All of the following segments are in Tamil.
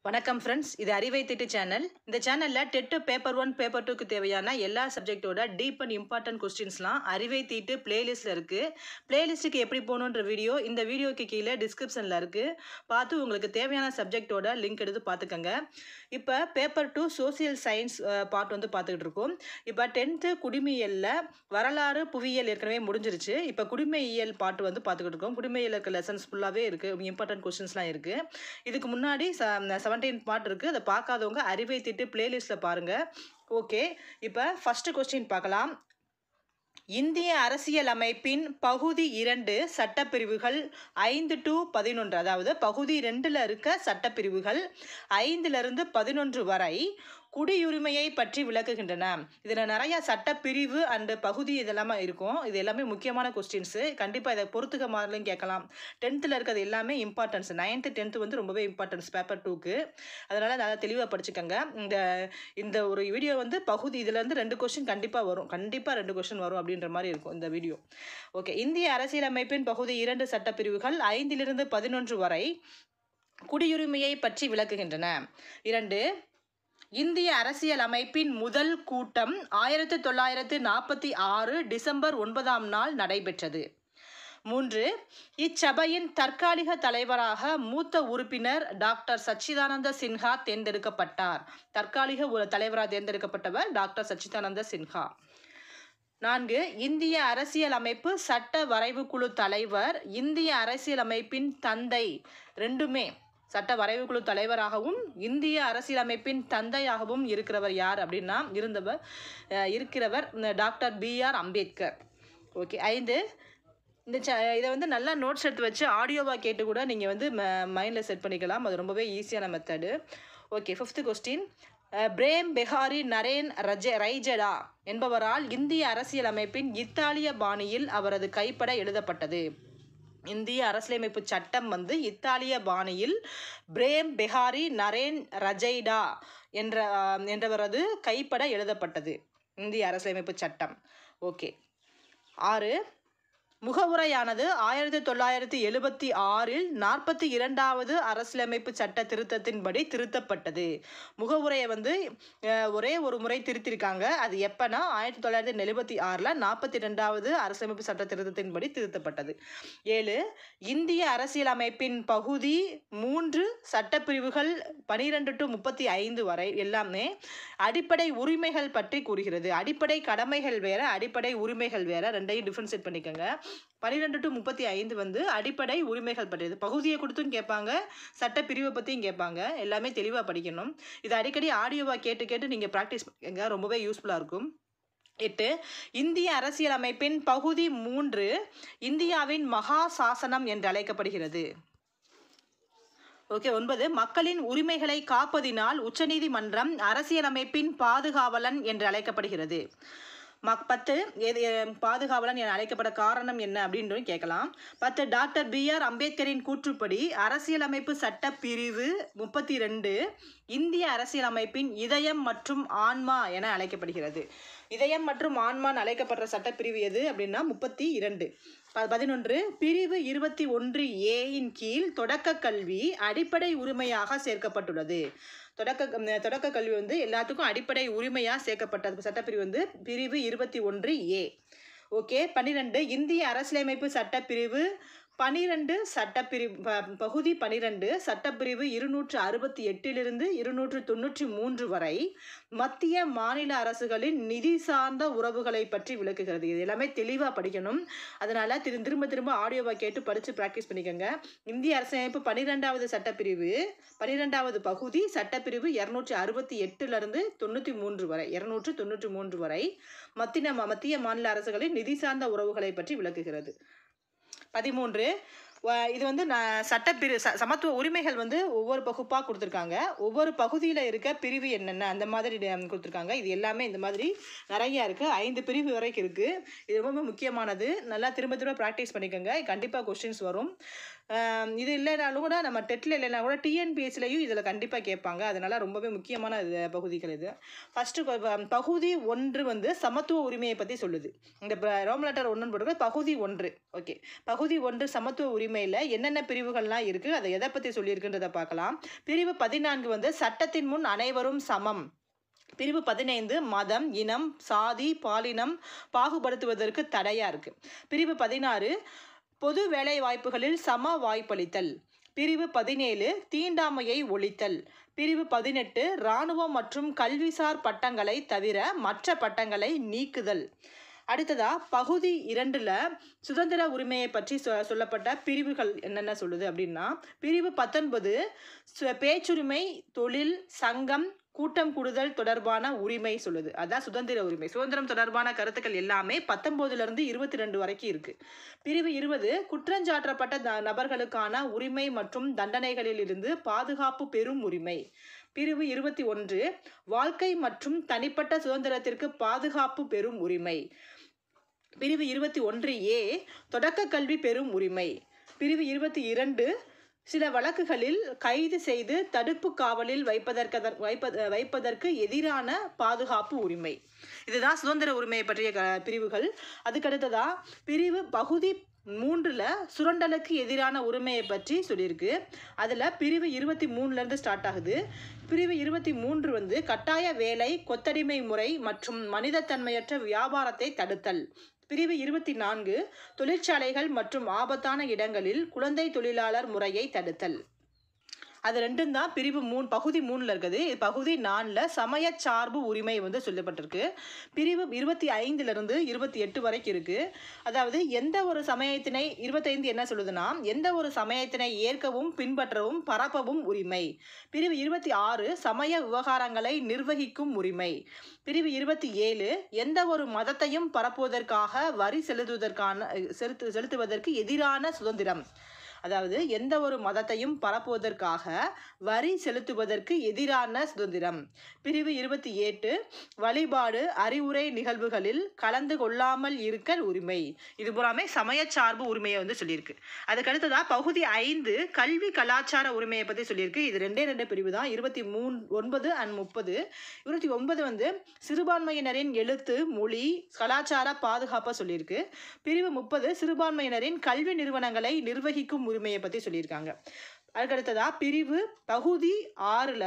வணக்கம் ஃப்ரெண்ட்ஸ் இது அறிவை திட்டு சேனல் இந்த சேனலில் டெட்டு பேப்பர் ஒன் பேப்பர் டூக்கு தேவையான எல்லா சப்ஜெக்டோட டீப் அண்ட் இம்பார்ட்டன்ட் கொஸ்டின்ஸ்லாம் அறிவை தீட்டு பிளேலிஸ்ட்டில் இருக்குது பிளேலிஸ்ட்டுக்கு எப்படி போகணுன்ற வீடியோ இந்த வீடியோக்கு கீழே டிஸ்கிரிப்ஷனில் இருக்குது பார்த்து உங்களுக்கு தேவையான சப்ஜெக்டோட லிங்க் எடுத்து பார்த்துக்கோங்க இப்போ paper two social science part வந்து பார்த்துக்கிட்டு இருக்கோம் இப்போ டென்த்து குடிமையியலில் வரலாறு புவியியல் ஏற்கனவே முடிஞ்சிருச்சு இப்போ குடிமையியல் பாட்டு வந்து பார்த்துக்கிட்டு இருக்கோம் குடிமையியல் இருக்க லெசன்ஸ் ஃபுல்லாகவே இருக்குது இம்பார்ட்டன்ட் கொஸ்டின்ஸ்லாம் இருக்குது இதுக்கு முன்னாடி செவன்டீன் பார்ட் இருக்குது அதை பார்க்காதவங்க அறிவை திட்டு பிளேலிஸ்ட்டில் பாருங்கள் ஓகே இப்போ ஃபஸ்ட்டு கொஸ்டின் பார்க்கலாம் இந்திய அரசியல் அமைப்பின் பகுதி இரண்டு சட்டப்பிரிவுகள் ஐந்து டு பதினொன்று அதாவது பகுதி ரெண்டில் இருக்க சட்டப்பிரிவுகள் ஐந்திலிருந்து பதினொன்று வரை குடியுரிமையை பற்றி விளக்குகின்றன இதில் நிறைய சட்டப்பிரிவு அண்டு பகுதி இதெல்லாமே இருக்கும் இது எல்லாமே முக்கியமான கொஸ்டின்ஸு கண்டிப்பாக இதை பொறுத்துக்க மாதிரிலையும் கேட்கலாம் டென்த்தில் இருக்கிறது எல்லாமே இம்பார்ட்டன்ஸ் நைன்த்து டென்த்து வந்து ரொம்பவே இம்பார்ட்டன்ஸ் பேப்பர் டூக்கு அதனால் நல்லா தெளிவாக படிச்சுக்கோங்க இந்த இந்த ஒரு வீடியோ வந்து பகுதி இதுலேருந்து ரெண்டு கொஸ்டின் கண்டிப்பாக வரும் கண்டிப்பாக ரெண்டு கொஸ்டின் வரும் அப்படின்ற மாதிரி இருக்கும் இந்த வீடியோ ஓகே இந்திய அரசியலமைப்பின் பகுதி இரண்டு சட்டப்பிரிவுகள் ஐந்திலிருந்து பதினொன்று வரை குடியுரிமையை பற்றி விளக்குகின்றன இரண்டு இந்திய அரசியல் அமைப்பின் முதல் கூட்டம் ஆயிரத்தி தொள்ளாயிரத்து நாற்பத்தி ஆறு டிசம்பர் ஒன்பதாம் நாள் நடைபெற்றது மூன்று இச்சபையின் தற்காலிக தலைவராக மூத்த உறுப்பினர் டாக்டர் சச்சிதானந்த சின்ஹா தேர்ந்தெடுக்கப்பட்டார் தற்காலிக ஒரு தலைவராக தேர்ந்தெடுக்கப்பட்டவர் டாக்டர் சச்சிதானந்த சின்ஹா நான்கு இந்திய அரசியல் அமைப்பு சட்ட வரைவு குழு தலைவர் இந்திய அரசியல் அமைப்பின் தந்தை ரெண்டுமே சட்ட வரைவுக்குழு தலைவராகவும் இந்திய அரசியலமைப்பின் தந்தையாகவும் இருக்கிறவர் யார் அப்படின்னா இருந்தவர் இருக்கிறவர் doctor B R Ambedkar okay ஐந்து இந்த ச இதை வந்து நல்லா நோட்ஸ் எடுத்து வச்சு ஆடியோவாக கேட்டு கூட நீங்கள் வந்து ம மைண்டில் செட் பண்ணிக்கலாம் அது ரொம்பவே ஈஸியான method okay fifth question Prem Behari Narain ரஜ ரைஜடா என்பவரால் இந்திய அரசியலமைப்பின் இத்தாலிய பாணியில் அவரது கைப்பட எழுதப்பட்டது இந்திய அரசியலமைப்பு சட்டம் வந்து இத்தாலிய பாணியில் பிரேம் பெஹாரி நரேன் ரஜைடா என்ற என்றவரது கைப்பட எழுதப்பட்டது இந்திய அரசியலமைப்பு சட்டம் ஓகே ஆறு முகவுரையானது ஆயிரத்தி தொள்ளாயிரத்தி எழுபத்தி ஆறில் நாற்பத்தி இரண்டாவது அரசியலமைப்பு சட்ட திருத்தத்தின்படி திருத்தப்பட்டது முகவுரையை வந்து ஒரே ஒரு முறை திருத்திருக்காங்க அது எப்போனா ஆயிரத்தி தொள்ளாயிரத்தி எழுபத்தி ஆறில் நாற்பத்தி ரெண்டாவது அரசியலமைப்பு சட்ட திருத்தத்தின்படி திருத்தப்பட்டது ஏழு இந்திய அரசியலமைப்பின் பகுதி மூன்று சட்டப்பிரிவுகள் பனிரெண்டு டு முப்பத்தி ஐந்து வரை எல்லாமே அடிப்படை உரிமைகள் பற்றி கூறுகிறது அடிப்படை கடமைகள் வேற அடிப்படை உரிமைகள் வேற ரெண்டையும் டிஃப்ரென்ஷியேட் பண்ணிக்கோங்க பன்னிரெண்டு டு முப்பத்தி ஐந்து வந்து அடிப்படை உரிமைகள் பற்றியது பகுதியை கொடுத்தும் கேட்பாங்க சட்டப்பிரிவை பற்றியும் கேட்பாங்க எல்லாமே தெளிவாக படிக்கணும் இது அடிக்கடி ஆடியோவாக கேட்டு கேட்டு நீங்கள் ப்ராக்டிஸ் பண்ணுங்க ரொம்பவே யூஸ்ஃபுல்லாக இருக்கும் எட்டு இந்திய அரசியலமைப்பின் பகுதி மூன்று இந்தியாவின் மகா சாசனம் என்று அழைக்கப்படுகிறது ஓகே ஒன்பது மக்களின் உரிமைகளை காப்பதினால் உச்சநீதிமன்றம் அரசியலமைப்பின் பாதுகாவலன் என்று அழைக்கப்படுகிறது மக் பத்து எது பாதுகாவலன் என அழைக்கப்பட காரணம் என்ன அப்படின்னு கேட்கலாம் பத்து டாக்டர் பி ஆர் அம்பேத்கரின் கூற்றுப்படி அரசியலமைப்பு சட்ட பிரிவு முப்பத்தி ரெண்டு இந்திய அரசியலமைப்பின் இதயம் மற்றும் ஆன்மா என அழைக்கப்படுகிறது இதயம் மற்றும் ஆன்மான் அழைக்கப்படுற சட்டப்பிரிவு எது அப்படின்னா முப்பத்தி இரண்டு பதினொன்று பிரிவு இருபத்தி ஒன்று ஏயின் கீழ் தொடக்க கல்வி அடிப்படை உரிமையாக சேர்க்கப்பட்டுள்ளது தொடக்க தொடக்க கல்வி வந்து எல்லாத்துக்கும் அடிப்படை உரிமையாக சேர்க்கப்பட்ட சட்டப்பிரிவு வந்து பிரிவு இருபத்தி ஒன்று ஏ ஓகே பன்னிரெண்டு இந்திய அரசியலமைப்பு சட்டப்பிரிவு பனிரெண்டு சட்டப்பிரிவு பகுதி பனிரெண்டு சட்டப்பிரிவு இருநூற்று அறுபத்தி எட்டிலிருந்து இருநூற்று தொண்ணூற்றி மூன்று வரை மத்திய மாநில அரசுகளின் நிதி சார்ந்த உறவுகளை பற்றி விளக்குகிறது இது எல்லாமே தெளிவாக படிக்கணும் அதனால் திரு திரும்ப திரும்ப ஆடியோவை கேட்டு படித்து ப்ராக்டிஸ் பண்ணிக்கோங்க இந்திய அரசியலமைப்பு பனிரெண்டாவது சட்டப்பிரிவு பனிரெண்டாவது பகுதி சட்டப்பிரிவு இரநூற்றி அறுபத்தி எட்டுலேருந்து தொண்ணூற்றி மூன்று வரை இரநூற்று தொண்ணூற்றி மூன்று வரை மத்திய மத்திய மாநில அரசுகளின் நிதி சார்ந்த உறவுகளை பற்றி விளக்குகிறது பதிமூன்று இது வந்து நான் சட்டப்பிரி ச சமத்துவ உரிமைகள் வந்து ஒவ்வொரு பகுப்பாக கொடுத்துருக்காங்க ஒவ்வொரு பகுதியில் இருக்க பிரிவு என்னென்ன அந்த மாதிரி கொடுத்துருக்காங்க இது எல்லாமே இந்த மாதிரி நிறையா இருக்குது ஐந்து பிரிவு வரைக்கும் இருக்குது இது ரொம்ப முக்கியமானது நல்லா திரும்ப திரும்ப ப்ராக்டிஸ் பண்ணிக்கோங்க கண்டிப்பாக கொஸ்டின்ஸ் வரும் ஆம், இது இல்லைனாலும் கூட நம்ம டெட்டில் இல்லைனா கூட டிஎன்பிஎஸ்சிலையும் இதில் கண்டிப்பாக கேட்பாங்க அதனால ரொம்பவே முக்கியமான இது பகுதிகள் இது ஃபஸ்ட்டு பகுதி ஒன்று வந்து சமத்துவ உரிமையை பற்றி சொல்லுது இந்த ரோம் லெட்டர் ஒன்றுன்னு போட்டு பகுதி ஒன்று ஓகே பகுதி ஒன்று சமத்துவ உரிமையில் என்னென்ன பிரிவுகள்லாம் இருக்குது அதை எதை பற்றி சொல்லியிருக்குன்றதை பார்க்கலாம் பிரிவு பதினான்கு வந்து சட்டத்தின் முன் அனைவரும் சமம் பிரிவு பதினைந்து மதம் இனம் சாதி பாலினம் பாகுபடுத்துவதற்கு தடையாக இருக்குது பிரிவு பதினாறு பொது வேலை வாய்ப்புகளில் சம வாய்ப்பளித்தல் பிரிவு பதினேழு தீண்டாமையை ஒழித்தல் பிரிவு பதினெட்டு இராணுவம் மற்றும் கல்விசார் பட்டங்களை தவிர மற்ற பட்டங்களை நீக்குதல் அடுத்ததா பகுதி இரண்டுல சுதந்திர உரிமையை பற்றி சொ சொல்லப்பட்ட பிரிவுகள் என்னென்ன சொல்லுது அப்படின்னா பிரிவு பத்தொன்பது சு- பேச்சுரிமை தொழில் சங்கம் கூட்டம் கூடுதல் தொடர்பான உரிமை சொல்லுது அதான் சுதந்திர உரிமை சுதந்திரம் தொடர்பான கருத்துக்கள் எல்லாமே பத்தொன்பதுல இருந்து இருபத்தி ரெண்டு வரைக்கும் இருக்கு பிரிவு இருபது குற்றஞ்சாற்றப்பட்ட த- நபர்களுக்கான உரிமை மற்றும் தண்டனைகளில் இருந்து பாதுகாப்பு பெறும் உரிமை பிரிவு இருபத்தி ஒன்று வாழ்க்கை மற்றும் தனிப்பட்ட சுதந்திரத்திற்கு பாதுகாப்பு பெறும் உரிமை பிரிவு இருபத்தி ஒன்று ஏ தொடக்க கல்வி பெறும் உரிமை பிரிவு இருபத்தி இரண்டு சில வழக்குகளில் கைது செய்து தடுப்பு காவலில் வைப்பதற்கு வைப்பத வைப்பதற்கு எதிரான பாதுகாப்பு உரிமை இதுதான் சுதந்திர உரிமையை பற்றிய க- பிரிவுகள் அதுக்கடுத்ததா பிரிவு பகுதி மூன்றில் சுரண்டலுக்கு எதிரான உரிமையை பற்றி சொல்லியிருக்கு அதில் பிரிவு இருபத்தி மூணுலேருந்து ஸ்டார்ட் ஆகுது பிரிவு இருபத்தி மூன்று வந்து கட்டாய வேலை கொத்தடிமை முறை மற்றும் மனிதத்தன்மையற்ற வியாபாரத்தை தடுத்தல் பிரிவு இருபத்தி நான்கு தொழிற்சாலைகள் மற்றும் ஆபத்தான இடங்களில் குழந்தை தொழிலாளர் முறையை தடுத்தல் அது ரெண்டும் தான் பிரிவு மூணு பகுதி மூணில் இருக்குது இது பகுதி நாலில் சமய சார்பு உரிமை வந்து சொல்லப்பட்டிருக்கு பிரிவு இருபத்தி ஐந்துலேருந்து இருபத்தி எட்டு வரைக்கும் இருக்குது அதாவது எந்த ஒரு சமயத்தினை இருபத்தைந்து என்ன சொல்லுதுன்னா எந்த ஒரு சமயத்தினை ஏற்கவும் பின்பற்றவும் பரப்பவும் உரிமை பிரிவு இருபத்தி ஆறு சமய விவகாரங்களை நிர்வகிக்கும் உரிமை பிரிவு இருபத்தி ஏழு எந்த ஒரு மதத்தையும் பரப்புவதற்காக வரி செலுத்துவதற்கான செலுத்து செலுத்துவதற்கு எதிரான சுதந்திரம் அதாவது எந்த ஒரு மதத்தையும் பரப்புவதற்காக வரி செலுத்துவதற்கு எதிரான சுதந்திரம் பிரிவு இருபத்தி எட்டு வழிபாடு அறிவுரை நிகழ்வுகளில் கலந்து கொள்ளாமல் இருக்க உரிமை இது பூராமே சமயச்சார்பு உரிமையை வந்து சொல்லியிருக்கு அதுக்கு அடுத்ததா பகுதி ஐந்து கல்வி கலாச்சார உரிமையை பற்றி சொல்லியிருக்கு இது ரெண்டே ரெண்டு பிரிவு தான் இருபத்தி மூணு ஒன்பது அண்ட் முப்பது இருபத்தி ஒன்பது வந்து சிறுபான்மையினரின் எழுத்து மொழி கலாச்சார பாதுகாப்பை சொல்லியிருக்கு பிரிவு முப்பது சிறுபான்மையினரின் கல்வி நிறுவனங்களை நிர்வகிக்கும் உரிமையை பற்றி சொல்லியிருக்காங்க அதுக்கடுத்ததா பிரிவு பகுதி ஆறில்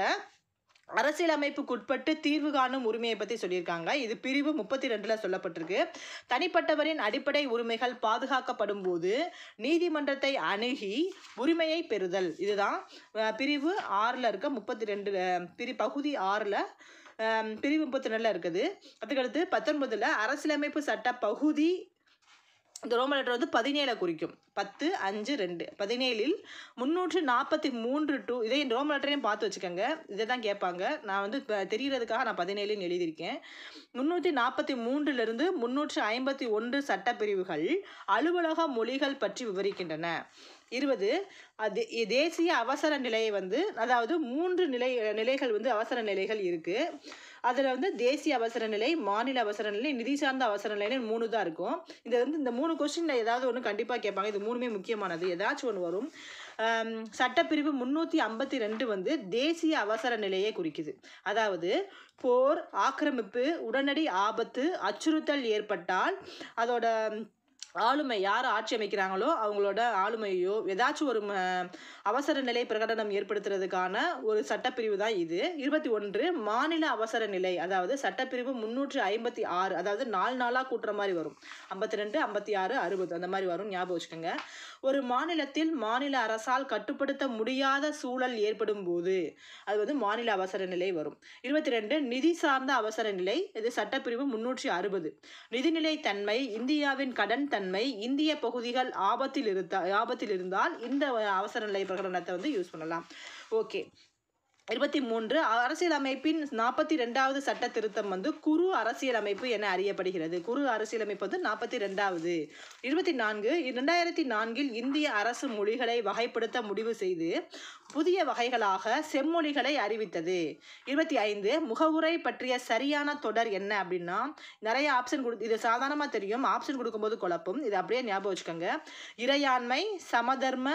அரசியலமைப்புக்குட்பட்டு தீர்வு காணும் உரிமையை பற்றி சொல்லியிருக்காங்க இது பிரிவு முப்பத்தி ரெண்டில் சொல்லப்பட்டிருக்கு தனிப்பட்டவரின் அடிப்படை உரிமைகள் பாதுகாக்கப்படும் போது நீதிமன்றத்தை அணுகி உரிமையை பெறுதல் இதுதான் அஹ், பிரிவு ஆறில் இருக்க முப்பத்தி ரெண்டு பிரி பகுதி ஆறில் பிரிவு முப்பத்தி ரெண்டில் இருக்குது அதுக்கடுத்து பத்தொன்பதில் அரசியலமைப்பு சட்ட பகுதி இந்த ரோம லெட்டர் வந்து பதினேழை குறிக்கும் பத்து அஞ்சு ரெண்டு பதினேழில் முந்நூற்று நாற்பத்தி மூன்று டு இதை இந்த ரோம லெட்டரையும் பார்த்து வச்சுக்கோங்க இதை தான் கேட்பாங்க நான் வந்து இப்போ தெரியறதுக்காக நான் பதினேழுன்னு எழுதியிருக்கேன் முந்நூற்றி நாற்பத்தி மூன்றிலிருந்து முந்நூற்று ஐம்பத்தி ஒன்று சட்டப்பிரிவுகள் அலுவலக மொழிகள் பற்றி விவரிக்கின்றன இருபது அது தேசிய அவசர நிலையை வந்து அதாவது மூன்று நிலை நிலைகள் வந்து அவசர நிலைகள் இருக்குது அதில் வந்து தேசிய அவசர நிலை மாநில அவசர நிலை நிதி சார்ந்த அவசர நிலைன்னு மூணு தான் இருக்கும் இது வந்து இந்த மூணு கொஸ்டினில் ஏதாவது ஒன்று கண்டிப்பாக கேட்பாங்க இது மூணுமே முக்கியமானது ஏதாச்சும் ஒன்று வரும் ஆம், சட்டப்பிரிவு முந்நூற்றி ஐம்பத்தி ரெண்டு வந்து தேசிய அவசர நிலையை குறிக்குது அதாவது போர் ஆக்கிரமிப்பு உடனடி ஆபத்து அச்சுறுத்தல் ஏற்பட்டால் அதோட ஆளுமை யார் ஆட்சி அமைக்கிறாங்களோ அவங்களோட ஆளுமையோ ஏதாச்சும் ஒரு ம- அவசர நிலை பிரகடனம் ஏற்படுத்துறதுக்கான ஒரு சட்டப்பிரிவு தான் இது இருபத்தி ஒன்று மாநில அவசர நிலை அதாவது சட்டப்பிரிவு முந்நூற்று ஐம்பத்தி ஆறு அதாவது நாலு நாளாக கூட்டுற மாதிரி வரும் ஐம்பத்தி ரெண்டு ஐம்பத்தி ஆறு அறுபது அந்த மாதிரி வரும் ஞாபகம் வச்சுக்கோங்க ஒரு மாநிலத்தில் மாநில அரசால் கட்டுப்படுத்த முடியாத சூழல் ஏற்படும் போது அது வந்து மாநில அவசர நிலை வரும் இருபத்தி ரெண்டு நிதி சார்ந்த அவசர நிலை இது சட்டப்பிரிவு முன்னூற்றி அறுபது நிதிநிலை தன்மை இந்தியாவின் கடன் தன்மை இந்திய பகுதிகள் ஆபத்தில் இருந்தா ஆபத்தில் இருந்தால் இந்த அவசர நிலை பிரகடனத்தை வந்து யூஸ் பண்ணலாம் ஓகே இருபத்தி மூன்று அரசியலமைப்பின் நாற்பத்தி ரெண்டாவது சட்ட திருத்தம் வந்து குறு அரசியலமைப்பு என அறியப்படுகிறது குறு அரசியலமைப்பு வந்து நாற்பத்தி ரெண்டாவது இருபத்தி நான்கு இரண்டாயிரத்தி நான்கில் இந்திய அரசு மொழிகளை வகைப்படுத்த முடிவு செய்து புதிய வகைகளாக செம்மொழிகளை அறிவித்தது இருபத்தி ஐந்து முகவுரை பற்றிய சரியான தொடர் என்ன அப்படின்னா நிறைய ஆப்ஷன் கொடு இது சாதாரணமாக தெரியும் ஆப்ஷன் கொடுக்கும்போது குழப்பம் இது அப்படியே ஞாபகம் வச்சுக்கோங்க இறையாண்மை சமதர்ம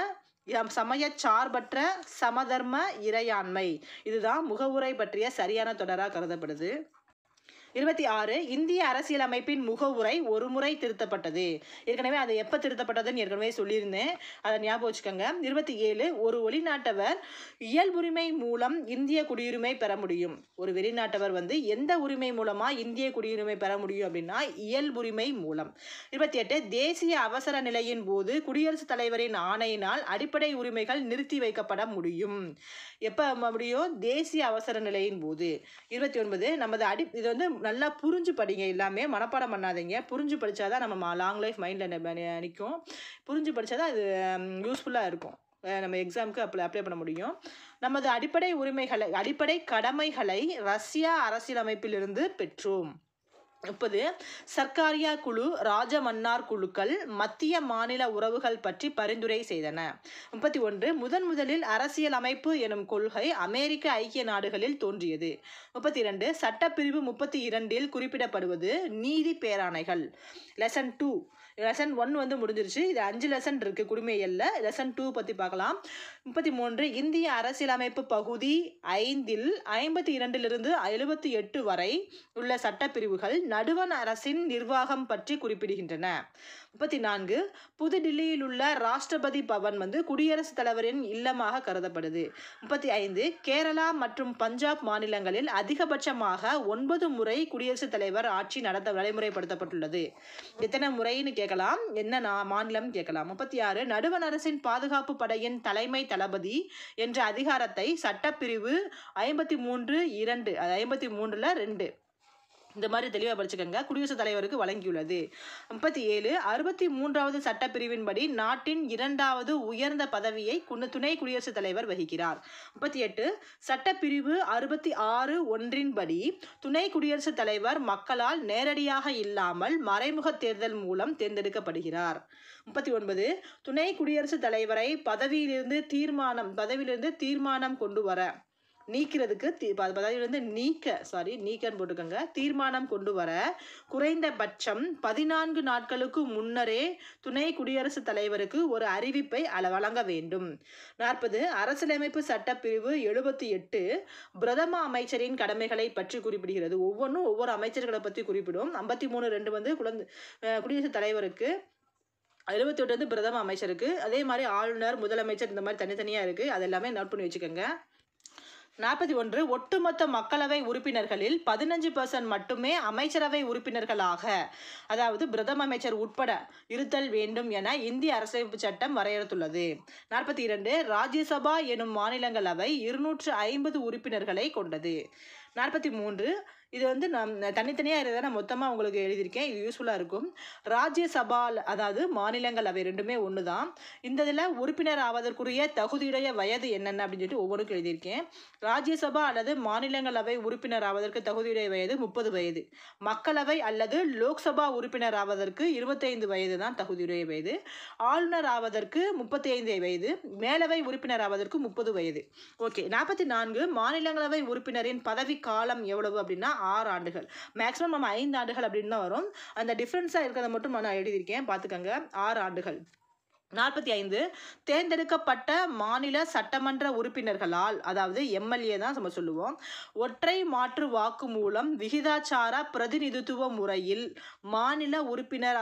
எம் சமய சார்பற்ற சமதர்ம இறையாண்மை இதுதான் முகவுரை பற்றிய சரியான தொடராக கருதப்படுது இருபத்தி ஆறு இந்திய அரசியலமைப்பின் முகவுரை ஒரு முறை திருத்தப்பட்டது ஏற்கனவே அது எப்போ திருத்தப்பட்டதுன்னு ஏற்கனவே சொல்லியிருந்தேன் அதை ஞாபகம் வச்சுக்கோங்க இருபத்தி ஏழு ஒரு வெளிநாட்டவர் இயல்புரிமை மூலம் இந்திய குடியுரிமை பெற முடியும் ஒரு வெளிநாட்டவர் வந்து எந்த உரிமை மூலமாக இந்திய குடியுரிமை பெற முடியும் அப்படின்னா இயல்புரிமை மூலம் இருபத்தி எட்டு தேசிய அவசர நிலையின் போது குடியரசுத் தலைவரின் ஆணையினால் அடிப்படை உரிமைகள் நிறுத்தி வைக்கப்பட முடியும் எப்போ முடியும் தேசிய அவசர நிலையின் போது இருபத்தி ஒன்பது நமது அடி இது வந்து நல்லா புரிஞ்சு படிங்க எல்லாமே மனப்பாடம் பண்ணாதீங்க புரிஞ்சு படித்தாதான் நம்ம லாங் லைஃப் மைண்டில் நிற்கும் புரிஞ்சு படித்தாதான் அது யூஸ்ஃபுல்லாக இருக்கும் அஹ் நம்ம எக்ஸாமுக்கு அப்ளை அப்ளை பண்ண முடியும் நமது அடிப்படை உரிமைகளை அடிப்படை கடமைகளை ரஷ்யா அரசியலமைப்பிலிருந்து பெற்றோம் முப்பது சர்க்காரியா குழு ராஜ மன்னார் குழுக்கள் மத்திய மாநில உறவுகள் பற்றி பரிந்துரை செய்தன முப்பத்தி ஒன்று முதன் முதலில் அரசியல் அமைப்பு எனும் கொள்கை அமெரிக்க ஐக்கிய நாடுகளில் தோன்றியது முப்பத்தி இரண்டு சட்டப்பிரிவு முப்பத்தி இரண்டில் குறிப்பிடப்படுவது நீதி பேராணைகள் லெசன் டூ லெசன் ஒன் வந்து முடிஞ்சிருச்சு இது அஞ்சு லெசன் இருக்கு குடிமையல்ல லெசன் டூ பற்றி பார்க்கலாம் முப்பத்தி மூன்று இந்திய அரசியலமைப்பு பகுதி ஐந்தில் ஐம்பத்தி இரண்டிலிருந்து எழுபத்தி எட்டு வரை உள்ள சட்டப்பிரிவுகள் நடுவண் அரசின் நிர்வாகம் பற்றி குறிப்பிடுகின்றன முப்பத்தி நான்கு புதுடில்லியில் உள்ள ராஷ்டிரபதி பவன் வந்து குடியரசுத் தலைவரின் இல்லமாக கருதப்படுது முப்பத்தி ஐந்து கேரளா மற்றும் பஞ்சாப் மாநிலங்களில் அதிகபட்சமாக ஒன்பது முறை குடியரசுத் தலைவர் ஆட்சி நடத்த நடைமுறைப்படுத்தப்பட்டுள்ளது எத்தனை முறைன்னு கேட்கலாம் என்ன நா- மாநிலம் கேட்கலாம் முப்பத்தி ஆறு நடுவண் அரசின் பாதுகாப்பு படையின் தலைமை தளபதி என்ற அதிகாரத்தை சட்டப்பிரிவு ஐம்பத்தி மூன்று இரண்டு அது ஐம்பத்தி மூன்றுல ரெண்டு இந்த மாதிரி தெளிவாக படிச்சுக்கோங்க குடியரசுத் தலைவருக்கு வழங்கியுள்ளது முப்பத்தி ஏழு அறுபத்தி மூன்றாவது சட்டப்பிரிவின்படி நாட்டின் இரண்டாவது உயர்ந்த பதவியை குன்னு- துணை குடியரசுத் தலைவர் வகிக்கிறார் முப்பத்தி எட்டு சட்டப்பிரிவு அறுபத்தி ஆறு ஒன்றின்படி துணை குடியரசுத் தலைவர் மக்களால் நேரடியாக இல்லாமல் மறைமுக தேர்தல் மூலம் தேர்ந்தெடுக்கப்படுகிறார் முப்பத்தி ஒன்பது துணை குடியரசுத் தலைவரை பதவியிலிருந்து தீர்மானம் பதவியிலிருந்து தீர்மானம் கொண்டு வர நீக்கிறதுக்கு தீ- ப- பதவியிலிருந்து நீக்க சாரி நீக்கன்னு போட்டுக்கோங்க தீர்மானம் கொண்டு வர குறைந்தபட்சம் பதினான்கு நாட்களுக்கு முன்னரே துணை குடியரசுத் தலைவருக்கு ஒரு அறிவிப்பை அள வழங்க வேண்டும் நாற்பது அரசியலமைப்பு சட்டப்பிரிவு எழுபத்தி எட்டு பிரதம அமைச்சரின் கடமைகளை பற்றி குறிப்பிடுகிறது ஒவ்வொன்றும் ஒவ்வொரு அமைச்சர்களை பற்றி குறிப்பிடும் ஐம்பத்தி மூணு ரெண்டு வந்து குழந்தை அஹ் குடியரசுத் தலைவருக்கு எழுபத்தி எட்டு வந்து பிரதம அமைச்சருக்கு அதே மாதிரி ஆளுநர் முதலமைச்சர் இந்த மாதிரி தனித்தனியாக இருக்குது அது எல்லாமே நோட் பண்ணி வச்சுக்கோங்க நாற்பத்தி ஒன்று ஒட்டுமொத்த மக்களவை உறுப்பினர்களில் பதினஞ்சு பர்சன்ட் மட்டுமே அமைச்சரவை உறுப்பினர்களாக அதாவது பிரதம அமைச்சர் உட்பட இருத்தல் வேண்டும் என இந்திய அரசியலமைப்பு சட்டம் வரையறுத்துள்ளது நாற்பத்தி இரண்டு ராஜ்யசபா எனும் மாநிலங்களவை இருநூற்று ஐம்பது உறுப்பினர்களை கொண்டது நாற்பத்தி மூன்று இது வந்து நம் தனித்தனியாக இருக்கிறத நான் மொத்தமாக உங்களுக்கு எழுதியிருக்கேன் இது யூஸ்ஃபுல்லாக இருக்கும் ராஜ்யசபா அதாவது மாநிலங்களவை ரெண்டுமே ஒன்று தான் இந்த இதில் உறுப்பினர் ஆவதற்குரிய தகுதியுடைய வயது என்னென்ன அப்படின்னு சொல்லிட்டு ஒவ்வொன்றுக்கும் எழுதியிருக்கேன் ராஜ்யசபா அல்லது மாநிலங்களவை உறுப்பினர் ஆவதற்கு தகுதியுடைய வயது முப்பது வயது மக்களவை அல்லது லோக்சபா உறுப்பினர் ஆவதற்கு இருபத்தைந்து வயது தான் தகுதியுடைய வயது ஆளுநர் ஆவதற்கு முப்பத்தி ஐந்து வயது மேலவை உறுப்பினர் ஆவதற்கு முப்பது வயது ஓகே நாற்பத்தி நான்கு மாநிலங்களவை உறுப்பினரின் பதவி காலம் எவ்வளவு அப்படின்னா ஆறு ஆண்டுகள் மேக்ஸிமம் நம்ம ஐந்து ஆண்டுகள் அப்படின்னு தான் வரும் அந்த டிஃப்ரென்ஸாக இருக்கிறத மட்டும் நான் எழுதியிருக்கேன் பார்த்துக்கோங்க ஆறு ஆண்டுகள் நாற்பத்தி ஐந்து தேர்ந்தெடுக்கப்பட்ட மாநில சட்டமன்ற உறுப்பினர்களால் அதாவது எம்எல்ஏ தான் நம்ம சொல்லுவோம் ஒற்றை மாற்று வாக்கு மூலம் விகிதாச்சார பிரதிநிதித்துவ முறையில் மாநில உறுப்பினர்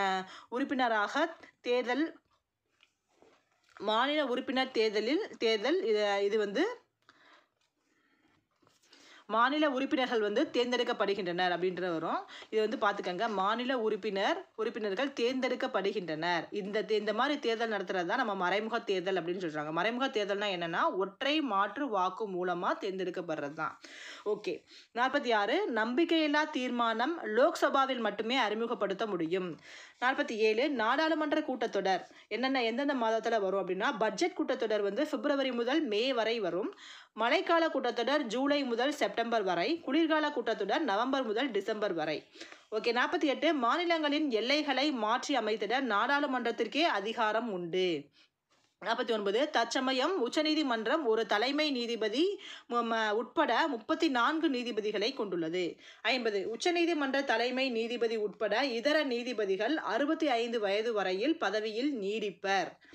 உறுப்பினராக தேர்தல் மாநில உறுப்பினர் தேர்தலில் தேர்தல் இது இது வந்து மாநில உறுப்பினர்கள் வந்து தேர்ந்தெடுக்கப்படுகின்றனர் அப்படின்ற வரும் இது வந்து பார்த்துக்கங்க மாநில உறுப்பினர் உறுப்பினர்கள் தேர்ந்தெடுக்கப்படுகின்றனர் இந்த தே- இந்த மாதிரி தேர்தல் நடத்துறது தான் நம்ம மறைமுக தேர்தல் அப்படின்னு சொல்றாங்க மறைமுக தேர்தல்னா என்னன்னா ஒற்றை மாற்று வாக்கு மூலமா தேர்ந்தெடுக்கப்படுறது தான் ஓகே நாற்பத்தி ஆறு நம்பிக்கையில்லா தீர்மானம் லோக்சபாவில் மட்டுமே அறிமுகப்படுத்த முடியும் நாற்பத்தி ஏழு நாடாளுமன்ற கூட்டத்தொடர் என்னென்ன எந்தெந்த மாதத்தில் வரும் அப்படின்னா பட்ஜெட் கூட்டத்தொடர் வந்து பிப்ரவரி முதல் மே வரை வரும் மழைக்கால கூட்டத்தொடர் ஜூலை முதல் செப்டம்பர் வரை குளிர்கால கூட்டத்தொடர் நவம்பர் முதல் டிசம்பர் வரை ஓகே நாற்பத்தி எட்டு மாநிலங்களின் எல்லைகளை மாற்றி அமைத்திட நாடாளுமன்றத்திற்கே அதிகாரம் உண்டு நாற்பத்தி ஒன்பது தற்சமயம் உச்சநீதிமன்றம் ஒரு தலைமை நீதிபதி மு- ம- உட்பட முப்பத்தி நான்கு நீதிபதிகளை கொண்டுள்ளது ஐம்பது உச்சநீதிமன்ற தலைமை நீதிபதி உட்பட இதர நீதிபதிகள் அறுபத்தி ஐந்து வயது வரையில் பதவியில் நீடிப்பர்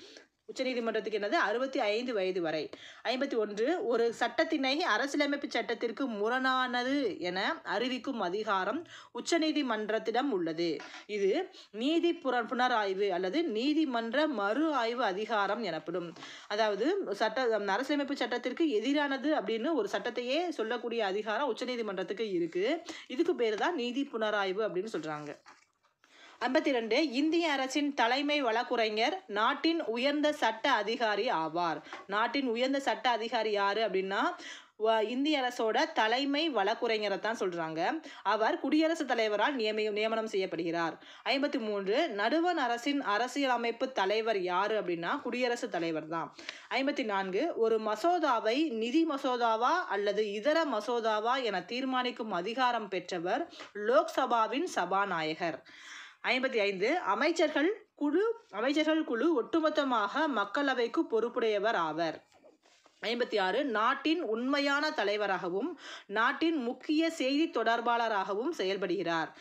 உச்சநீதிமன்றத்துக்கு என்னது அறுபத்தி ஐந்து வயது வரை ஐம்பத்தி ஒன்று ஒரு சட்டத்தினை அரசியலமைப்பு சட்டத்திற்கு முரணானது என அறிவிக்கும் அதிகாரம் உச்சநீதிமன்றத்திடம் உள்ளது இது நீதி புற புனராய்வு அல்லது நீதிமன்ற மறு ஆய்வு அதிகாரம் எனப்படும் அதாவது சட்ட அரசியலமைப்பு சட்டத்திற்கு எதிரானது அப்படின்னு ஒரு சட்டத்தையே சொல்லக்கூடிய அதிகாரம் உச்சநீதிமன்றத்துக்கு இருக்கு இதுக்கு பேர் தான் நீதி புனராய்வு அப்படின்னு சொல்றாங்க ஐம்பத்தி ரெண்டு இந்திய அரசின் தலைமை வழக்குரைஞர் நாட்டின் உயர்ந்த சட்ட அதிகாரி ஆவார் நாட்டின் உயர்ந்த சட்ட அதிகாரி யாரு அப்படின்னா வ- இந்திய அரசோட தலைமை வழக்குரைஞரை தான் சொல்றாங்க அவர் குடியரசுத் தலைவரால் நியமி நியமனம் செய்யப்படுகிறார் ஐம்பத்தி மூன்று நடுவண் அரசின் அரசியலமைப்பு தலைவர் யாரு அப்படின்னா குடியரசுத் தலைவர் தான் ஐம்பத்தி நான்கு ஒரு மசோதாவை நிதி மசோதாவா அல்லது இதர மசோதாவா என தீர்மானிக்கும் அதிகாரம் பெற்றவர் லோக்சபாவின் சபாநாயகர் ஐம்பத்தி ஐந்து அமைச்சர்கள் குழு அமைச்சர்கள் குழு ஒட்டுமொத்தமாக மக்களவைக்கு பொறுப்புடையவர் ஆவர் ஐம்பத்தி ஆறு நாட்டின் உண்மையான தலைவராகவும் நாட்டின் முக்கிய செய்தி தொடர்பாளராகவும் செயல்படுகிறார்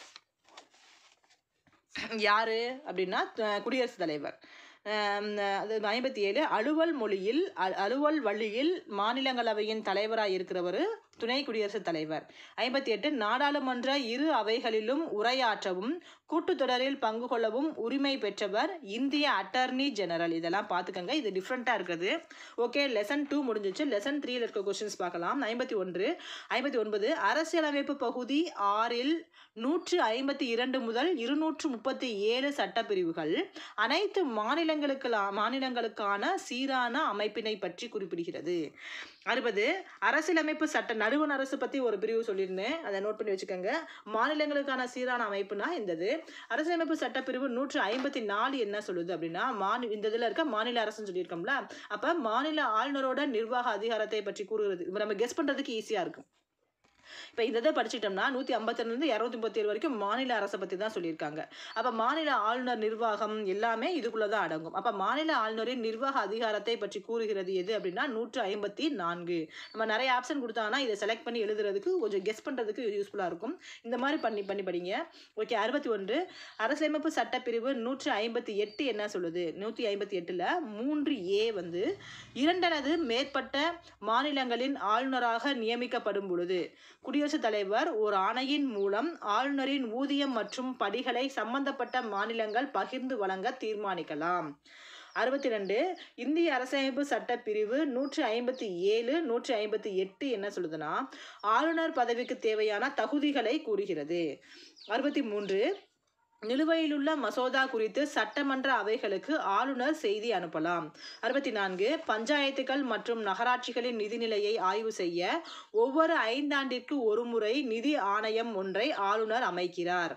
யாரு அப்படின்னா அஹ் குடியரசுத் தலைவர் அஹ் அது ஐம்பத்தி ஏழு அலுவல் மொழியில் அ- அலுவல் வழியில் மாநிலங்களவையின் தலைவராக இருக்கிறவர் துணை குடியரசுத் தலைவர் ஐம்பத்தி எட்டு நாடாளுமன்ற இரு அவைகளிலும் உரையாற்றவும் கூட்டுத்தொடரில் பங்கு கொள்ளவும் உரிமை பெற்றவர் இந்திய அட்டர்னி ஜெனரல் இதெல்லாம் பார்த்துக்கங்க இது டிஃப்ரெண்ட்டாக இருக்குது ஓகே லெசன் டூ முடிஞ்சிச்சு லெசன் த்ரீல இருக்க கொஸ்டின்ஸ் பார்க்கலாம் ஐம்பத்தி ஒன்று ஐம்பத்தி ஒன்பது அரசியலமைப்பு பகுதி ஆறில் நூற்று ஐம்பத்தி இரண்டு முதல் இருநூற்று முப்பத்தி ஏழு சட்டப்பிரிவுகள் அனைத்து மாநிலங்களுக்கு மாநிலங்களுக்கான சீரான அமைப்பினை பற்றி குறிப்பிடுகிறது அறுபது அரசியலமைப்பு சட்ட நடுவண் அரசு பற்றி ஒரு பிரிவு சொல்லியிருந்தேன் அதை நோட் பண்ணி வச்சுக்கோங்க மாநிலங்களுக்கான சீரான அமைப்புனா இந்தது அரசியலமைப்பு சட்டப்பிரிவு நூற்று ஐம்பத்தி நாலு என்ன சொல்லுது அப்படின்னா மாநில இந்த இதில் இருக்க மாநில அரசுன்னு சொல்லியிருக்கோம்ல அப்போ மாநில ஆளுநரோட நிர்வாக அதிகாரத்தை பற்றி கூறுகிறது இப்ப நம்ம கெஸ் பண்ணுறதுக்கு ஈஸியாக இருக்கும் இப்போ இந்த இதை படிச்சிட்டோம்னா நூற்றி ஐம்பத்திலேருந்து இரநூத்தி முப்பத்தி ஏழு வரைக்கும் மாநில அரசை பற்றி தான் சொல்லியிருக்காங்க அப்போ மாநில ஆளுநர் நிர்வாகம் எல்லாமே இதுக்குள்ளே தான் அடங்கும் அப்போ மாநில ஆளுநரின் நிர்வாக அதிகாரத்தை பற்றி கூறுகிறது எது அப்படின்னா நூற்று ஐம்பத்தி நான்கு நம்ம நிறைய ஆப்ஷன் கொடுத்தாங்கன்னா இதை செலக்ட் பண்ணி எழுதுறதுக்கு கொஞ்சம் கெஸ் பண்ணுறதுக்கு யூஸ்ஃபுல்லாக இருக்கும் இந்த மாதிரி பண்ணி பண்ணி படிங்க ஓகே அறுபத்தி ஒன்று அரசியலமைப்பு சட்டப்பிரிவு நூற்று ஐம்பத்தி எட்டு என்ன சொல்லுது நூற்றி ஐம்பத்தி எட்டில் மூன்று ஏ வந்து இரண்டனது மேற்பட்ட மாநிலங்களின் ஆளுநராக நியமிக்கப்படும் பொழுது குடியரசுத் தலைவர் ஒரு ஆணையின் மூலம் ஆளுநரின் ஊதியம் மற்றும் படிகளை சம்பந்தப்பட்ட மாநிலங்கள் பகிர்ந்து வழங்க தீர்மானிக்கலாம் அறுபத்தி ரெண்டு இந்திய அரசமைப்பு சட்ட பிரிவு நூற்றி ஐம்பத்தி ஏழு நூற்றி ஐம்பத்தி எட்டு என்ன சொல்லுதுன்னா ஆளுநர் பதவிக்கு தேவையான தகுதிகளை கூறுகிறது அறுபத்தி மூன்று நிலுவையிலுள்ள மசோதா குறித்து சட்டமன்ற அவைகளுக்கு ஆளுநர் செய்தி அனுப்பலாம் அறுபத்தி நான்கு பஞ்சாயத்துகள் மற்றும் நகராட்சிகளின் நிதிநிலையை ஆய்வு செய்ய ஒவ்வொரு ஐந்தாண்டிற்கு ஒருமுறை நிதி ஆணையம் ஒன்றை ஆளுநர் அமைக்கிறார்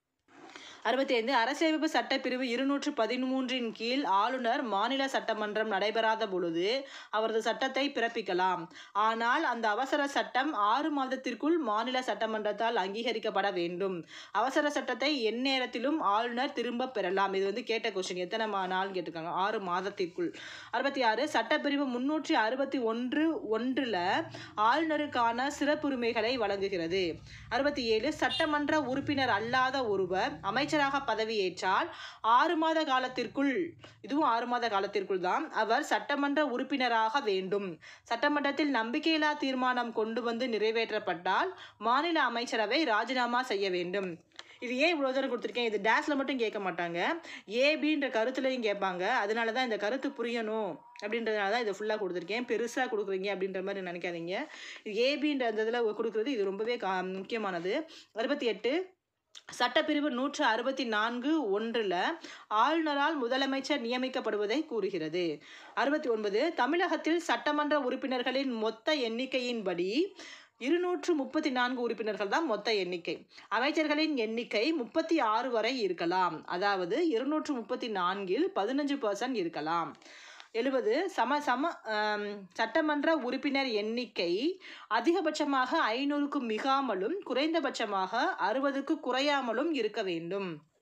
அறுபத்தி ஐந்து அரசியலமைப்பு சட்டப்பிரிவு இருநூற்று பதிமூன்றின் கீழ் ஆளுநர் மாநில சட்டமன்றம் நடைபெறாத பொழுது அவரது சட்டத்தை பிறப்பிக்கலாம் ஆனால் அந்த அவசர சட்டம் ஆறு மாதத்திற்குள் மாநில சட்டமன்றத்தால் அங்கீகரிக்கப்பட வேண்டும் அவசர சட்டத்தை எந்நேரத்திலும் ஆளுநர் திரும்ப பெறலாம் இது வந்து கேட்ட கொஸ்டின் எத்தனை மா நாள் கேட்டிருக்காங்க ஆறு மாதத்திற்குள் அறுபத்தி ஆறு சட்டப்பிரிவு முன்னூற்றி அறுபத்தி ஒன்று ஒன்றில் ஆளுநருக்கான சிறப்புரிமைகளை வழங்குகிறது அறுபத்தி ஏழு சட்டமன்ற உறுப்பினர் அல்லாத ஒருவர் அமைச்சராக பதவியேற்றால் ஆறு மாத காலத்திற்குள் இதுவும் ஆறு மாத காலத்திற்குள் தான் அவர் சட்டமன்ற உறுப்பினராக வேண்டும் சட்டமன்றத்தில் நம்பிக்கையில்லா தீர்மானம் கொண்டு வந்து நிறைவேற்றப்பட்டால் மாநில அமைச்சரவை ராஜினாமா செய்ய வேண்டும் இது ஏன் இவ்வளோ தூரம் கொடுத்துருக்கேன் இது டேஸில் மட்டும் கேட்க மாட்டாங்க ஏபின்ற கருத்துலையும் கேட்பாங்க அதனால தான் இந்த கருத்து புரியணும் அப்படின்றதுனால தான் இதை ஃபுல்லாக கொடுத்துருக்கேன் பெருசாக கொடுக்குறீங்க அப்படின்ற மாதிரி நினைக்காதீங்க ஏபின்ற அந்த இதில் கொடுக்குறது இது ரொம்பவே கா முக்கியமானது அறுபத்தி எட்டு சட்டப்பிரிவு நூற்று அறுபத்தி நான்கு ஒன்றில் ஆளுநரால் முதலமைச்சர் நியமிக்கப்படுவதை கூறுகிறது அறுபத்தி ஒன்பது தமிழகத்தில் சட்டமன்ற உறுப்பினர்களின் மொத்த எண்ணிக்கையின்படி இருநூற்று முப்பத்தி நான்கு உறுப்பினர்கள் தான் மொத்த எண்ணிக்கை அமைச்சர்களின் எண்ணிக்கை முப்பத்தி ஆறு வரை இருக்கலாம் அதாவது இருநூற்று முப்பத்தி நான்கில் பதினஞ்சு பர்சன்ட் இருக்கலாம் எழுபது சம சம ஆம், சட்டமன்ற உறுப்பினர் எண்ணிக்கை அதிகபட்சமாக ஐநூறுக்கு மிகாமலும் குறைந்தபட்சமாக அறுபதுக்கு குறையாமலும் இருக்க வேண்டும்